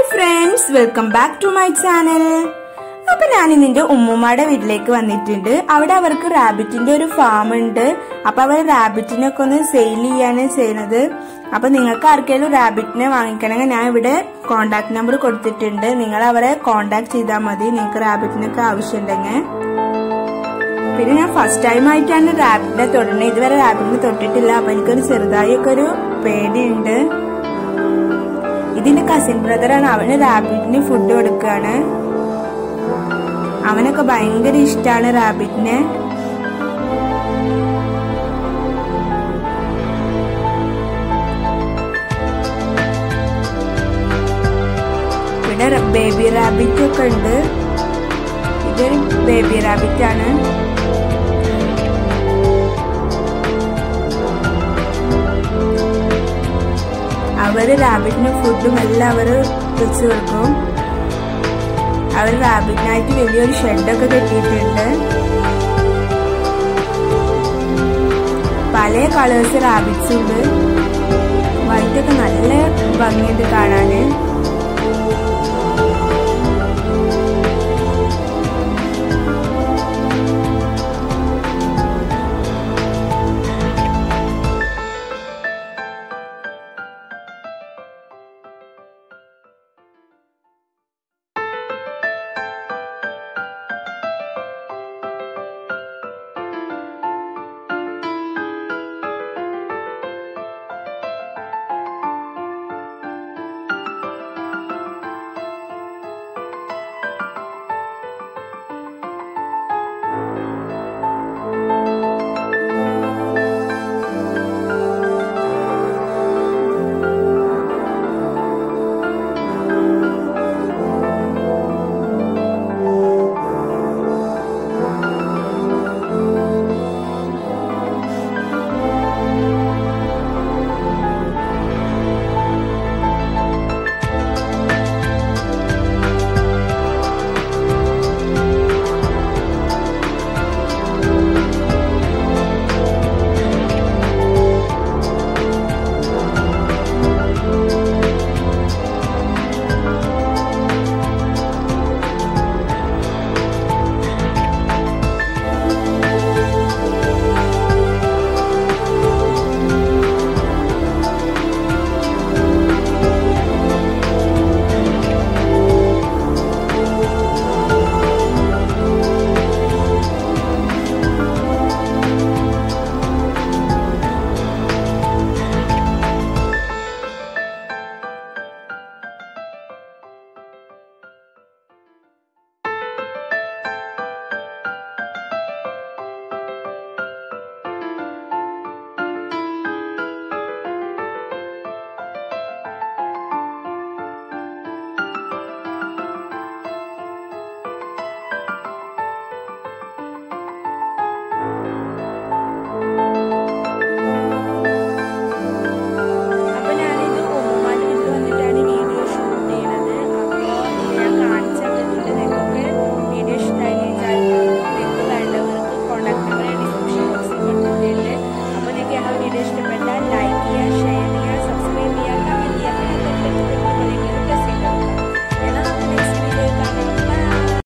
friends welcome back to my channel അപ്പൊ ഞാൻ ഇന്നിന്റെ ഉമ്മുമ്മയുടെ വീട്ടിലേക്ക് വന്നിട്ടുണ്ട് അവിടെ അവർക്ക് റാബിറ്റിന്റെ ഒരു ഫാം ഉണ്ട് അപ്പൊ അവർ റാബിറ്റിനൊക്കെ ഒന്ന് സെയിൽ ചെയ്യാണ് ചെയ്യുന്നത് അപ്പൊ നിങ്ങൾക്ക് ആർക്കെങ്കിലും റാബിറ്റിനെ വാങ്ങിക്കണമെങ്കിൽ ഞാൻ ഇവിടെ കോണ്ടാക്ട് നമ്പർ കൊടുത്തിട്ടുണ്ട് നിങ്ങൾ അവരെ കോണ്ടാക്ട് ചെയ്താൽ മതി നിങ്ങൾക്ക് റാബിറ്റിനൊക്കെ ആവശ്യമുണ്ടെങ്കിൽ പിന്നെ ഞാൻ ഫസ്റ്റ് ടൈം ആയിട്ടാണ് റാബിറ്റിനെ തൊടുന്നത് ഇതുവരെ റാബിറ്റിനെ തൊട്ടിട്ടില്ല അപ്പൊ എനിക്കൊരു ചെറുതായി ഒക്കെ ഒരു പേടിയുണ്ട് ഇതിന്റെ കസിൻ ബ്രദറാണ് അവന് റാബിറ്റിന് ഫുഡ് കൊടുക്കുകയാണ് അവനൊക്കെ ഭയങ്കര ഇഷ്ടമാണ് റാബിറ്റിനെ ഇവിടെ ബേബി റാബിറ്റ് ഒക്കെ ഉണ്ട് ഇതൊരു ബേബി റാബിറ്റ് ആണ് അവര് റാബിറ്റിന് ഫുഡും എല്ലാം അവർ വെച്ച് കൊടുക്കും അവർ റാബിറ്റിനായിട്ട് വലിയൊരു ഷെഡൊക്കെ കെട്ടിയിട്ടുണ്ട് പല കളേഴ്സ് റാബിറ്റ്സ് ഉണ്ട് വൈറ്റൊക്കെ നല്ല ഭംഗിയുണ്ട് കാണാന്